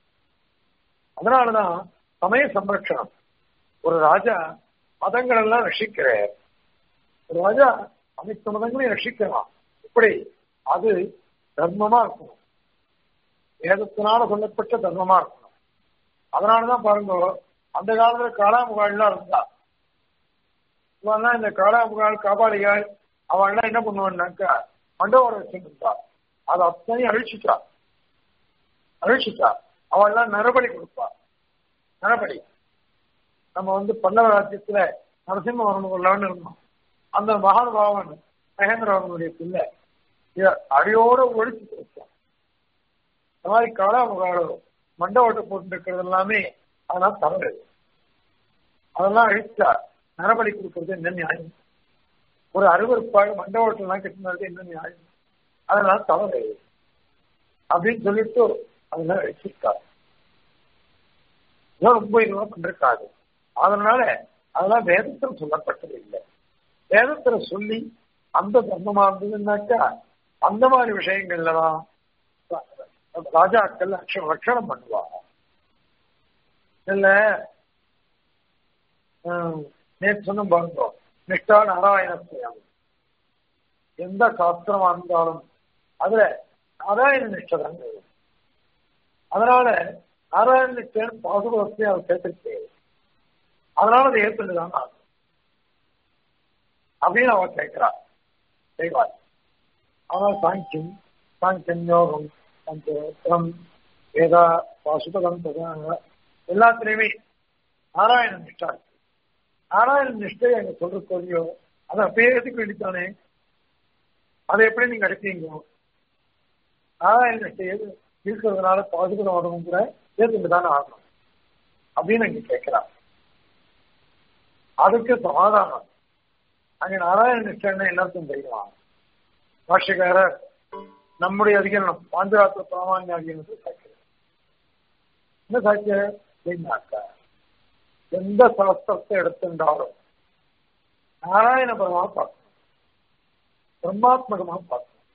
அதனாலதான் சமய சம்ரட்சணம் ஒரு ராஜா மதங்கள் எல்லாம் ரஷிக்கிறார் ஒரு ராஜா அனைத்து மதங்களையும் ரஷிக்கலாம் இப்படி அது தர்மமா இருக்கணும் வேதத்தினால சொல்லப்பட்ட தர்மமா இருக்கணும் அதனாலதான் பாருங்க அந்த காலத்துல காளாமுகாள்லாம் இருந்தா இவெல்லாம் இந்த காளாமுகாள் காபாளிகள் அவள்லாம் என்ன பண்ணுவான்னாக்கா மண்டபோட வச்சுருந்தா அதை அத்தனையும் அழிச்சுட்டா அழிச்சுட்டா அவள்லாம் நரபடி கொடுப்பா நரபடி நம்ம வந்து பல்லவ ராஜ்யத்துல நரசிம்மவர்மன் கொள்ளலாம்னு இருந்தோம் அந்த மகானுபாவன் மகேந்திரவனுடைய பிள்ளை இத அடியோட ஒழிச்சு கொடுத்தோம் இந்த மாதிரி காலாமுகாலோ மண்ட ஓட்ட போட்டு இருக்கிறது எல்லாமே அதெல்லாம் தவறு அதெல்லாம் அழிச்சா நரபலி கொடுக்கறது என்ன நியாயம் ஒரு அருவறுப்பாக மண்ட ஓட்டெல்லாம் கட்டினது என்ன நியாயம் அதெல்லாம் தவறு அப்படின்னு சொல்லிட்டு அதெல்லாம் அழிச்சிருக்காரு இதெல்லாம் ரொம்ப இதுவா பண்றாரு அதனால அதெல்லாம் வேதத்தில் சொல்லப்பட்டது இல்லை வேதத்துல சொல்லி அந்த தர்மமா இருந்ததுன்னாக்கா அந்த மாதிரி விஷயங்கள்ல தான் ராஜாக்கள் ரட்சணம் பண்ணுவாங்க இல்ல நேற்று சொன்ன பாருங்க நிஷ்டா நாராயணஸ்வயம் எந்த சாஸ்திரமா இருந்தாலும் அதுல நாராயண நிஷ்டதான் அதனால நாராயண நிஷ்டன் பாசுபதத்தையும் அவர் சேர்த்துருக்கு அதனால அதை ஏற்றுதான் ஆகும் அப்படின்னு அவர் கேட்கிறார் செய்வார் ஆனால் சாங்கியம் சாங்கியம் யோகம் பஞ்சம் வேதா பாசுபதம் எல்லாத்திலையுமே நாராயண நிஷ்டா இருக்கு நாராயண நிஷ்டை அங்க சொல்றதோடையோ அதை அப்படியே எடுத்துக்க வேண்டித்தானே அதை எப்படி நீங்க எடுப்பீங்க நாராயண நிஷ்டை இருக்கிறதுனால பாசுபதம் உடம்பும் கூட ஏற்றுட்டு தானே ஆகணும் அப்படின்னு அங்க கேட்கிறார் அதுக்கு சமாதானம் அங்க நாராயண நிஷ்டன் எல்லாத்தையும் தெரியுமா பாஷக்காரர் நம்முடைய அதிகாரம் பாஞ்சராத்திர பிராமணிய அதிகாரத்தை சாய்க்கிறது என்ன சாய்க்க அப்படின்னாக்கா எந்த சாஸ்திரத்தை எடுத்துட்டாலும் நாராயண பரமா பார்க்கணும் பிரம்மாத்மகமா பார்க்கணும்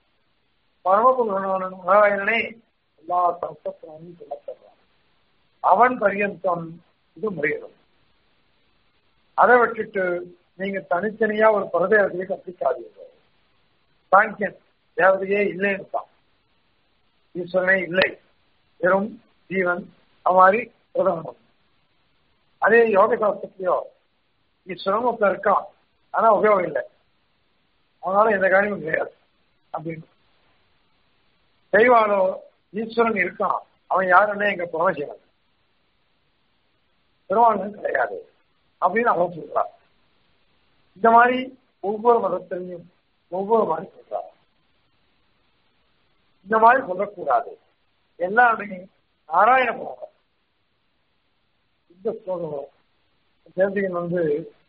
பரமபுரான நாராயணனே எல்லா சம்சத்தினும் சொல்லப்படுறான் அவன் பரியந்தம் இது முடியணும் அதை விட்டுட்டு நீங்க தனித்தனியா ஒரு பரதேவதையை கற்பிக்காதீங்க சாங்கியன் தேவதையே இல்லைன்னு தான் ஈஸ்வரனே இல்லை வெறும் ஜீவன் அது மாதிரி பிரதமம் அதே யோக சாஸ்திரத்திலயோ ஈஸ்வரன் ஒருத்தன் இருக்கான் ஆனா உபயோகம் இல்லை அதனால எந்த காரியமும் கிடையாது அப்படின்னு தெய்வாலோ ஈஸ்வரன் இருக்கான் அவன் யாருன்னு எங்க பரமசிவன் பெருமாளும் கிடையாது அப்படின்னு அவன் சொல்றான் இந்த மாதிரி ஒவ்வொரு மதத்திலையும் ஒவ்வொரு மாதிரி சொல்றான் இந்த மாதிரி சொல்லக்கூடாது எல்லாமே நாராயண போகம் இந்த ஸ்லோகம் தேசிகன் வந்து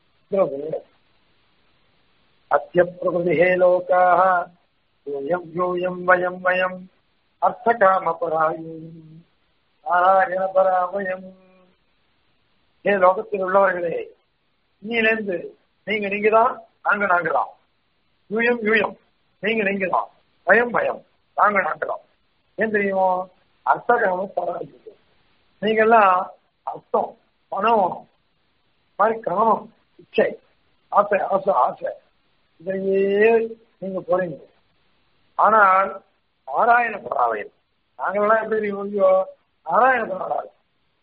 அத்திய பிரபுதிஹே லோகாக யூயம் யூயம் வயம் வயம் அர்த்தகாம பராயும் நாராயண பராமயம் ஏ லோகத்தில் உள்ளவர்களே இன்னிலேருந்து நீங்க நீங்க தான் நாங்க நாங்க தான் யூயம் யூயம் நீங்க நீங்க தான் பயம் பயம் நாங்க நாங்க தான் ஏன் தெரியுமோ அர்த்தகாம பராயும் நீங்க எல்லாம் அர்த்தம் பணம் மாதிரி காமம் இச்சை ஆசை ஆசை ஆசை இதையே நீங்க போறீங்க ஆனால் நாராயண பராவயம் நாங்கள்லாம் எப்படி முடியோ நாராயண பராவயம்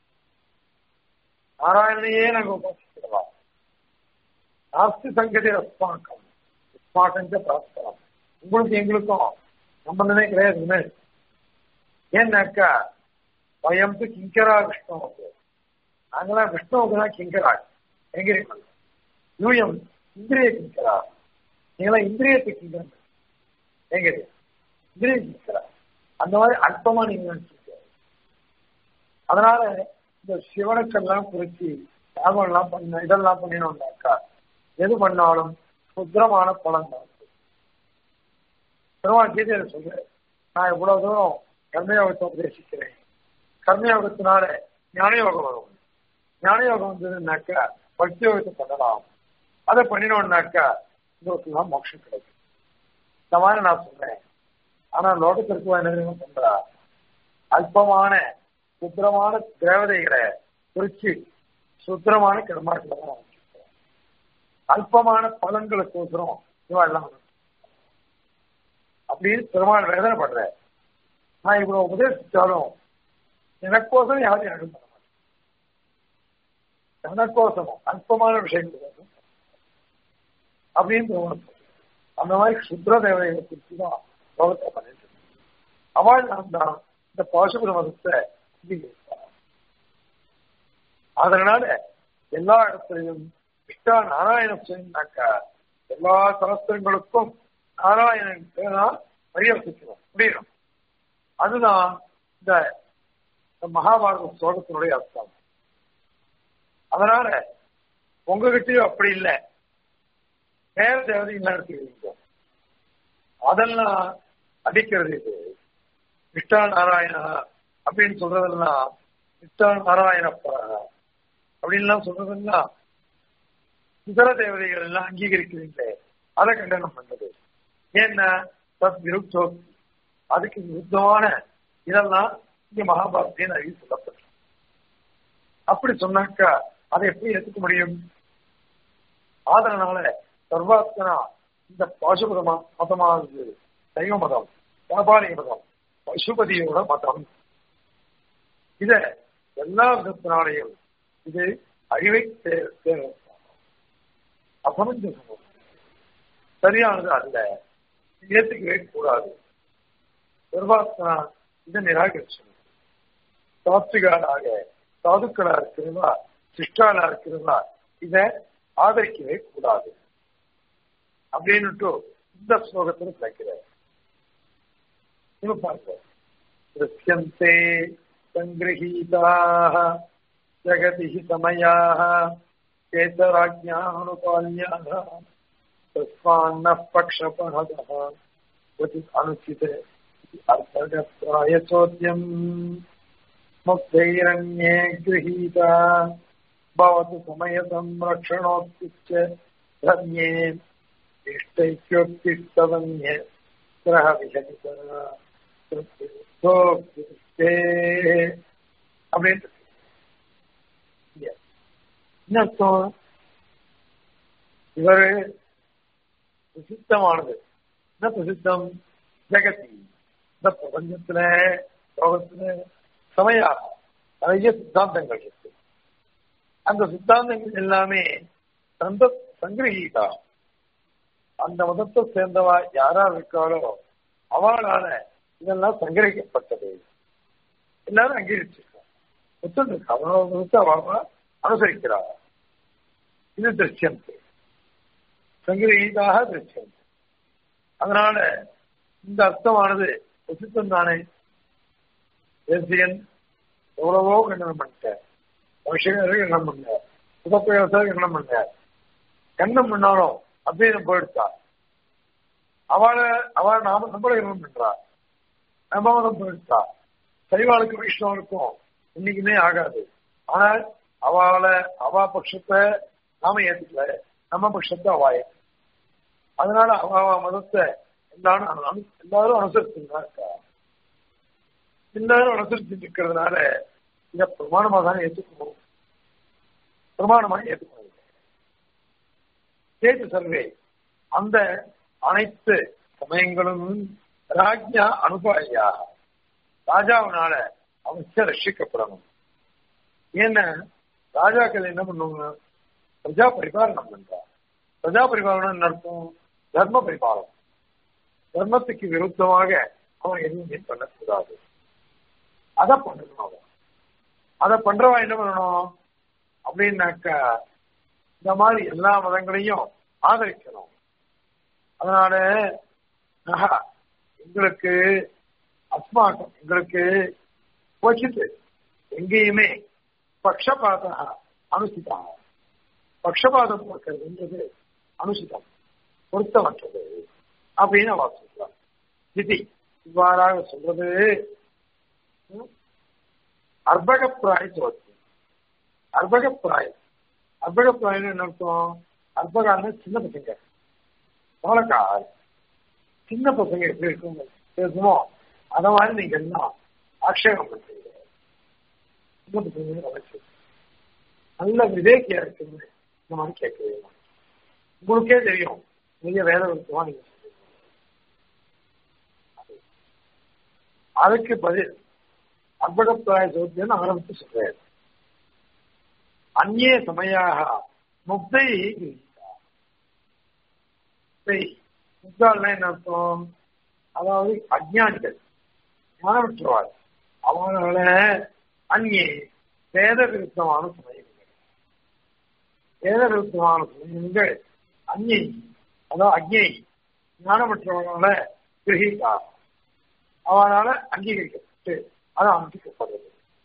நாராயணனையே நாங்க உபாசிக்கிறோம் நாஸ்தி சங்கதி அஸ்மாக்கம் அஸ்மாக்கம் பரஸ்பரம் உங்களுக்கு எங்களுக்கும் சம்பந்தமே கிடையாது ஏன்னாக்கா பயம்து கிங்கரா விஷ்ணுவுக்கு நாங்களாம் விஷ்ணுவுக்கு தான் கிங்கரா எங்கிரிகள் யூயம் இந்திரிய கிங்கரா நீங்களாம் இந்திரியத்தை கிங்கரம் எங்கிரி இந்திரிய கிங்கரா அந்த மாதிரி அற்பமா நீங்க நினைச்சிருக்க அதனால இந்த சிவனுக்கெல்லாம் குறிச்சு யாகம்லாம் பண்ண இதெல்லாம் பண்ணினோம்னாக்கா எது பண்ணாலும் சுத்திரமான பலன் தான் பெருமாள் கீதையில சொல்லு நான் இவ்வளவு தூரம் கர்மயோகத்தை உபதேசிக்கிறேன் கர்மயோகத்தினால ஞானயோகம் வரும் ஞானயோகம் வந்ததுன்னாக்கா பக்தி யோகத்தை பண்ணலாம் அதை பண்ணினோம்னாக்கா உங்களுக்குலாம் மோட்சம் கிடைக்கும் இந்த மாதிரி நான் சொல்றேன் ஆனா லோகத்திற்கு என்ன பண்றா அல்பமான சுத்திரமான தேவதைகளை குறிச்சு சுத்திரமான கர்மாக்களை தான் அல்பமான பலன்களுக்கோசரம் இவெல்லாம் அப்படின்னு பெருமாள் வேதனை பண்ற நான் இவ்வளவு உபதேசிச்சாலும் எனக்கோசம் யாரும் எனக்கு பண்ண மாட்டேன் எனக்கோசமும் அல்பமான விஷயங்கள் அப்படின்னு பெருமாள் அந்த மாதிரி சுத்திர தேவதைகளை குறித்து தான் லோகத்தை பண்ணிட்டு அவள் நான் தான் இந்த பாசுபுர மதத்தை அதனால எல்லா இடத்துலையும் இஷ்டா நாராயண சொன்னாக்கா எல்லா சமஸ்திரங்களுக்கும் நாராயணன் தான் பரிவர்த்திக்கணும் முடியணும் அதுதான் இந்த மகாபாரத ஸ்லோகத்தினுடைய அர்த்தம் அதனால உங்ககிட்டயும் அப்படி இல்லை வேற தேவதைகள் எடுத்துக்கிறீங்க அதெல்லாம் அடிக்கிறது இது இஷ்டா நாராயணா அப்படின்னு சொல்றதெல்லாம் இஷ்டா நாராயணப்பா அப்படின்லாம் சொல்றதெல்லாம் இதர தேவதைகள் எல்லாம் அங்கீகரிக்கிறீங்களே அதை கண்டனம் பண்றது ஏன்னா தத் விருத்தோக்தி அதுக்கு விருத்தமான இதெல்லாம் இங்க மகாபாரதியின் அறிவு சொல்லப்படும் அப்படி சொன்னாக்கா அதை எப்படி எடுத்துக்க முடியும் அதனால சர்வாத்மனா இந்த பாசுபத மதமானது சைவ மதம் வியாபாரிக மதம் பசுபதியோட மதம் இத எல்லா விதத்தினாலையும் இது அழிவை அசமஞ்சம் சரியானது அல்ல ஏற்றுக்கவே கூடாது சர்வாத்மனா இதை நிராகரிச்சு சாத்விகாலாக சாதுக்களா இருக்கிறதா சிஷ்டாலா இருக்கிறதா இதை ஆதரிக்கவே கூடாது அப்படின்னுட்டு இந்த ஸ்லோகத்தில் கிடைக்கிறார் இவ பார்க்க திருஷ்யந்தே சங்கிரகீதாக ஜகதி சமயாக கேசராஜ்யானுபால்யாக தஸ்மான்ன பக்ஷபணதः क्वचित् अनुचित अर्थगत्राय चोद्यम् मुक्तैरन्ये गृहीता भवतु समयसंरक्षणोत्तिश्च धन्ये इष्टैक्योत्तिष्ठवन्ये கிரக விசகிதா அப்படின்னு என்ன அர்த்தம் இவரு பிரசித்தமானது என்ன பிரசித்தம் ஜெகதி இந்த பிரபஞ்சத்துல லோகத்துல சமயா நிறைய சித்தாந்தங்கள் இருக்கு அந்த சித்தாந்தங்கள் எல்லாமே சந்த சங்கிரகீதா அந்த மதத்தை சேர்ந்தவா யாரா இருக்காளோ அவளால இதெல்லாம் சங்கிரகிக்கப்பட்டது எல்லாரும் அங்கீகரிச்சிருக்காங்க ஒத்துருக்கு அவனோட மதத்தை அவ அனுசரிக்கிறா இது திருஷ்யம் சங்கிரகீதாக திருஷ்யம் அதனால இந்த அர்த்தமானது பிரசித்தம் தானே தேசியன் எவ்வளவோ கண்டனம் பண்ணிட்டார் விஷயங்கள் கண்டனம் பண்ணார் புதப்பிரவேசம் கண்டனம் பண்ணார் கண்டம் பண்ணாலும் அப்படின்னு போயிடுத்தா அவளை அவள் நாம நம்மள கண்டனம் பண்றா நம்ம மதம் போயிடுத்தா சைவாளுக்கும் வைஷ்ணவனுக்கும் இன்னைக்குமே ஆகாது ஆனால் அவளை அவா பட்சத்தை நாம ஏத்துக்கல நம்ம பட்சத்தை அவா அதனால அவ மதத்தை எல்லாரும் எல்லாரும் அனுசரிச்சுதான் இருக்கா எல்லாரும் அனுசரிச்சுட்டு இருக்கிறதுனால இத பிரமாணமா தான் ஏற்றுக்கணும் பிரமாணமாக ஏற்றுக்கணும் கேட்டு சர்வே அந்த அனைத்து சமயங்களும் ராஜ்யா அனுபாயா ராஜாவினால அவசியம் ரட்சிக்கப்படணும் ஏன்னா ராஜாக்கள் என்ன பண்ணுவாங்க பிரஜா பரிபாலனம் பண்றா பிரஜா பரிபாலனம் அர்த்தம் தர்ம பரிபாலனம் தர்மத்துக்கு விருத்தமாக அவன் எதுவுமே பண்ணக்கூடாது அதை பண்ணணும் அவன் அதை பண்றவன் என்ன பண்ணணும் அப்படின்னாக்கா இந்த மாதிரி எல்லா மதங்களையும் ஆதரிக்கணும் அதனால நகா எங்களுக்கு அஸ்மாக்கம் எங்களுக்கு போச்சிட்டு எங்கேயுமே பக்ஷபாத அனுசிதா பக்ஷபாதம் கொடுக்கிறதுன்றது அனுசிதம் பொருத்தமற்றது அப்படின்னு அவ சொல்றான் விதி இவ்வாறாக சொல்றது அர்பகப்பிராய சோத்தி அர்பகப்பிராயம் அர்பகப்பிராயம் என்ன அர்த்தம் அர்பகான்னு சின்ன பசங்க சோழக்கால் சின்ன பசங்க எப்படி இருக்கும் பேசுமோ அத மாதிரி நீங்க எல்லாம் ஆக்ஷேபம் பண்றீங்க சின்ன பசங்க வளர்ச்சி நல்ல விவேக்கியா இருக்குன்னு இந்த மாதிரி கேட்கவே உங்களுக்கே தெரியும் நீங்க வேத விருத்தமா நீங்க அதுக்கு பதில் அர்ப்பகப்பிராய சோத்தியம் ஆரம்பித்து சொல்றாரு அந்நே சமயாக முக்தை முக்தாள்னா என்ன அர்த்தம் அதாவது அஜானிகள் ஞானமற்றவாள் அவங்கள அந்நே வேத விருத்தமான சமயங்கள் வேத விருத்தமான சமயங்கள் அந்நை அதாவது அக்ஞை ஞானமற்றவனால கிரகித்தா அவனால அங்கீகரிக்கப்பட்டு அது அமைக்கப்படுறது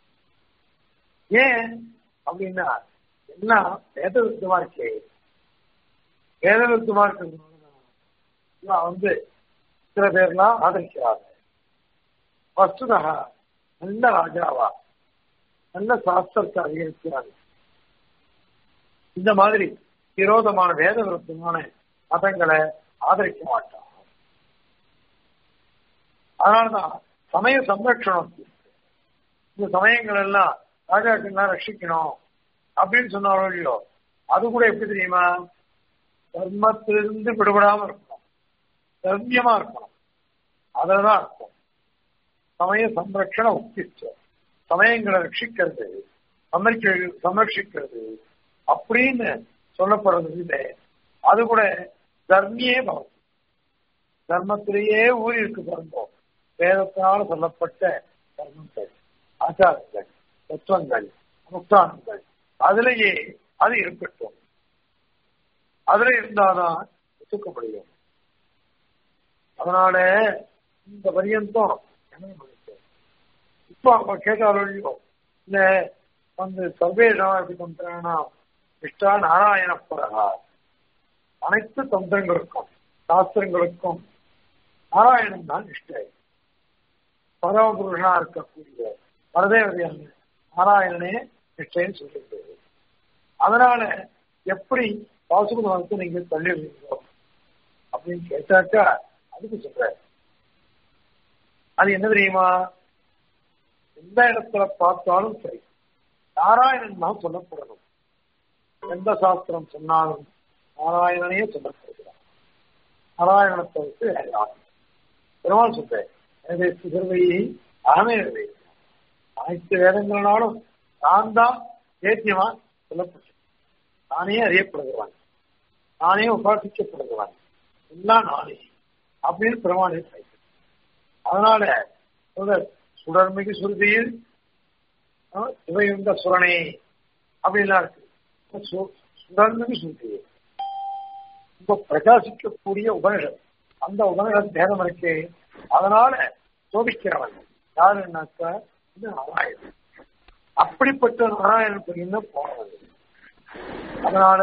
ஏன் அப்படின்னா எல்லாம் வேத விருத்தமா இருக்கே வேத விருத்தமா இருக்கிறதுனால வந்து சில பேர்லாம் ஆதரிக்கிறாங்க வஸ்துதா நல்ல ராஜாவா நல்ல சாஸ்திரத்தை அதிகரிக்கிறாங்க இந்த மாதிரி விரோதமான வேத விருத்தமான மதங்களை ஆதரிக்க மாட்டான் அதனாலதான் சமய சம்ரட்சணம் இந்த சமயங்கள் எல்லாம் ராஜாக்கள்லாம் ரட்சிக்கணும் அப்படின்னு சொன்னாலும் இல்லையோ அது கூட எப்படி தெரியுமா தர்மத்திலிருந்து விடுபடாம இருக்கணும் தர்மியமா இருக்கணும் அததான் இருக்கும் சமய சம்ரட்சண உத்திச்சம் சமயங்களை ரட்சிக்கிறது சமரிக்க சமரட்சிக்கிறது அப்படின்னு சொல்லப்படுறது இல்லை அது கூட தர்மியே பவம் தர்மத்திலேயே ஊறி இருக்கு பாருங்க வேதத்தினால் சொல்லப்பட்ட தர்மங்கள் ஆச்சாரங்கள் தத்துவங்கள் அனுஷ்டானங்கள் அதுலேயே அது இருக்கட்டும் அதுல இருந்தாதான் ஒத்துக்க முடியும் அதனால இந்த பரியந்தம் இப்போ அவங்க கேட்டாலும் இல்ல வந்து சர்வேஷம் எப்படி பண்றாங்கன்னா இஷ்டா நாராயண பரகா அனைத்து தந்திரங்களுக்கும் சாஸ்திரங்களுக்கும் நாராயணன் தான் நிஷ்டை பரமபுருஷனா இருக்கக்கூடிய பரதேவதையான நாராயணனே நிஷ்டைன்னு சொல்லியிருக்கிறது அதனால எப்படி பாசுபதத்தை நீங்க தள்ளிடுறீங்களோ அப்படின்னு கேட்டாக்கா அதுக்கு சொல்ற அது என்ன தெரியுமா எந்த இடத்துல பார்த்தாலும் சரி நாராயணன் தான் சொல்லப்படணும் எந்த சாஸ்திரம் சொன்னாலும் நாராயணனையே சொல்லப்படுகிறார் நாராயணத்தை விட்டு வேற யாரும் பெருமாள் சொல்றேன் எனவே சிறுவையை அகமே அனைத்து வேதங்களாலும் நான் தான் தேத்தியமா சொல்லப்பட்டேன் நானே அறியப்படுகிறான் நானே உபாசிக்கப்படுகிறான் எல்லாம் நானே அப்படின்னு பெருமாளை அதனால சுடர்மிகு சுருதியில் இவையுண்ட சுரணே அப்படின்லாம் இருக்கு சுடர்மிகு சுருதியை ரொம்ப பிரகாசிக்கக்கூடிய உபனிஷம் அந்த உபனிஷம் பேதம் இருக்கு அதனால சோபிக்கிறவன் யாருன்னாக்கா இது நாராயணன் அப்படிப்பட்ட நாராயணன் பையன் போனது அதனால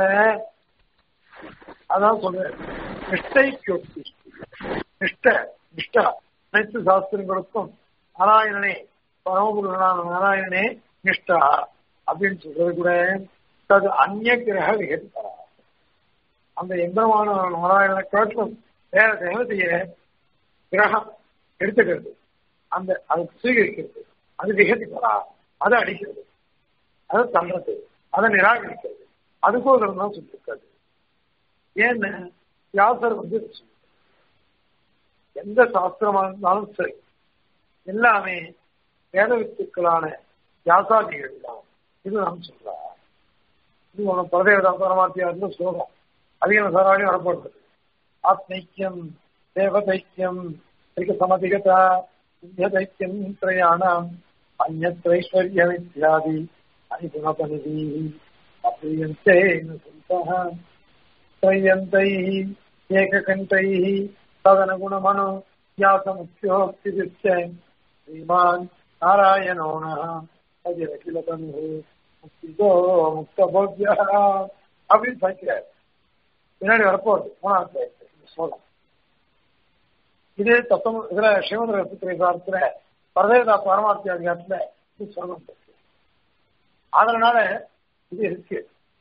அதான் சொல்றேன் நிஷ்டைக்கு நிஷ்ட நிஷ்டா அனைத்து சாஸ்திரங்களுக்கும் நாராயணனே பரமபுருஷனான நாராயணனே நிஷ்டா அப்படின்னு சொல்றது கூட அது அந்நிய கிரக விகதிப்பரா அந்த எந்திரமான நாராயணனை காட்டிலும் வேற தேவதைய கிரகம் எடுத்துக்கிறது அந்த அது சுவீகரிக்கிறது அது விகதிப்பரா அதை அடிக்கிறது அதை தள்ளுறது அதை நிராகரிக்கிறது அதுக்கோசரம் தான் சொல்லியிருக்காது ஏன்னு வியாசர் வந்து எந்த சாஸ்திரமா இருந்தாலும் சரி எல்லாமே வேத வித்துக்களான வியாசாதிகள் தான் இது நாம் சொல்றார் இது ஒன்று பரதேவதா பரமாத்தியார்னு சொல்றோம் அதிகம் சாராடி வரப்படுறது ஆத்மைக்கியம் தேவதைக்கியம் திரிக சமதிகதா புண்ணியதைக்கியம் திரையாணம் அந்நைஸ்வர்யம் இத்தியாதி அனிகுணபனிதி அப்ரியந்தே சந்தः त्रय्यन्तैः एककण्ठैः तदनुगुणमनु व्यासमुख्योक्तिदृश्च श्रीमान् नारायणो नः अजिरखिलतनुः முக்திதோ முக்தபோத்தியா அப்படின்னு சொல்லிக்கிறார் பின்னாடி வரப்போகுது மூணாவது சோழம் இது தத்தம் இதுல சிவந்திர புத்திரத்துல பரதேவதா பரமார்த்தி அதிகாரத்துல இது சொல்லம் அதனால இது இருக்கு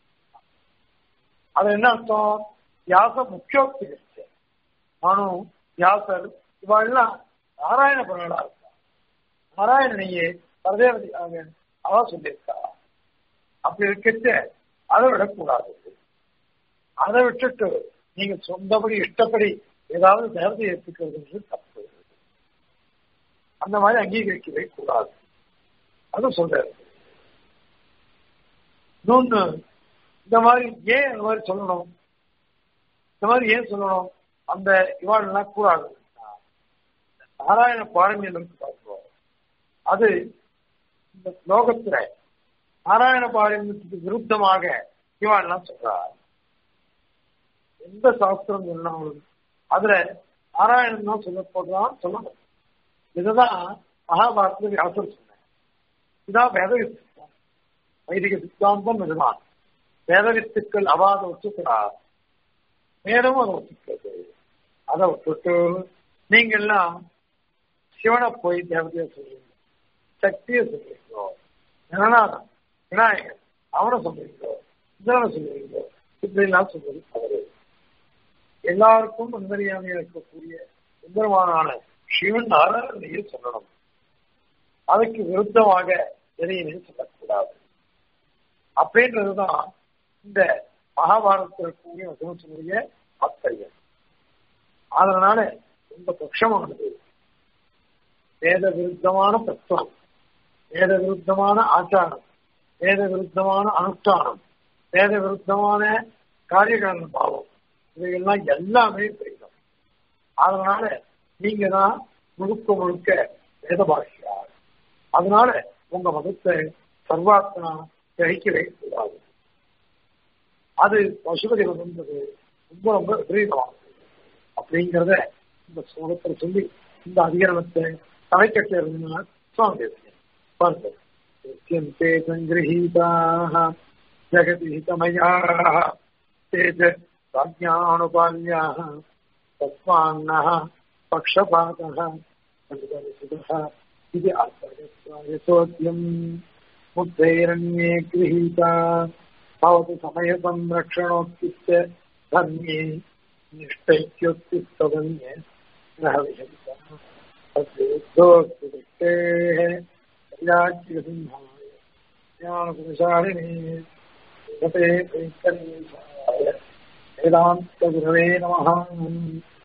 அது என்ன அர்த்தம் வியாச முக்கியோக்தி இருக்கு மனு வியாசர் இவெல்லாம் நாராயண பரவலா இருக்கா நாராயணனையே பரதேவதி அவ சொல்லியிருக்கா அப்படி இருக்கிறது அதை விடக்கூடாது அதை விட்டுட்டு நீங்க சொந்தபடி இஷ்டப்படி ஏதாவது தேவதை ஏற்றுக்கிறது தப்பு அந்த மாதிரி அங்கீகரிக்கவே கூடாது அது சொல்றாரு இன்னொன்னு இந்த மாதிரி ஏன் அந்த மாதிரி சொல்லணும் இந்த மாதிரி ஏன் சொல்லணும் அந்த இவாளெல்லாம் கூடாது நாராயண பாரமியம் பார்க்கிறோம் அது இந்த லோகத்துல நாராயண பாரமியத்துக்கு விருத்தமாக இவாளெல்லாம் சொல்றார் எந்த சாஸ்திரம் சொன்னாலும் அதுல நாராயணன் தான் சொல்லப்படுறான் சொல்லணும் இதுதான் மகாபாரத வியாசர் சொன்னேன் இதான் வேத சித்தம் வைதிக சித்தாந்தம் இதுதான் வேத வித்துக்கள் அவாத ஒத்துக்கிறார் வேதமும் அதை ஒத்துக்கிறது அதை விட்டுட்டு நீங்க எல்லாம் சிவனை போய் தேவதைய சொல்றீங்க சக்தியை சொல்றீங்களோ ஜனநாதன் விநாயகர் அவனை சொல்றீங்களோ இந்திரனை சொல்றீங்களோ இப்படி எல்லாம் சொல்றது தவறு எல்லாருக்கும் அந்தரியாமையா இருக்கக்கூடிய சுந்தரமானான சிவன் நாராயணையை சொல்லணும் அதுக்கு விருத்தமாக எதையுமே சொல்லக்கூடாது அப்படின்றதுதான் இந்த மகாபாரதத்தில் கூடிய வசனத்தினுடைய தாத்பரியம் அதனால இந்த பட்சமானது வேத விருத்தமான தத்துவம் வேத விருத்தமான ஆச்சாரம் வேத விருத்தமான அனுஷ்டானம் வேத விருத்தமான காரியகாரண பாவம் இவையெல்லாம் எல்லாமே புரியும் அதனால நீங்க தான் முழுக்க முழுக்க வேத பாஷியார் அதனால உங்க மதத்தை சர்வாத்மா கிரகிக்கவே கூடாது அது பசுபதி வந்தது ரொம்ப ரொம்ப விபரீதமானது அப்படிங்கிறத இந்த ஸ்லோகத்தில் சொல்லி இந்த அதிகரணத்தை தலைக்கட்டி இருந்தால் சுவாமி பேசுகிறேன் பாருங்கள் நித்தியந்தே சங்கிரகீதாக ஜெகதிஹிதமயாः ते च प्राज्ञानुपाल्याः तत्त्वान्नः पक्षपातः पण्डितविशुदः इति अर्थयसोद्यम् मुक्तैरण्ये गृहीता भवतु समयसंरक्षणोत्तिष्ठ धर्म्ये निष्ठैक्योत्तिष्ठधन्ये ग्रहविषयिता ज्ञानपुरुषारिणे वेदान्तगुरवे नमः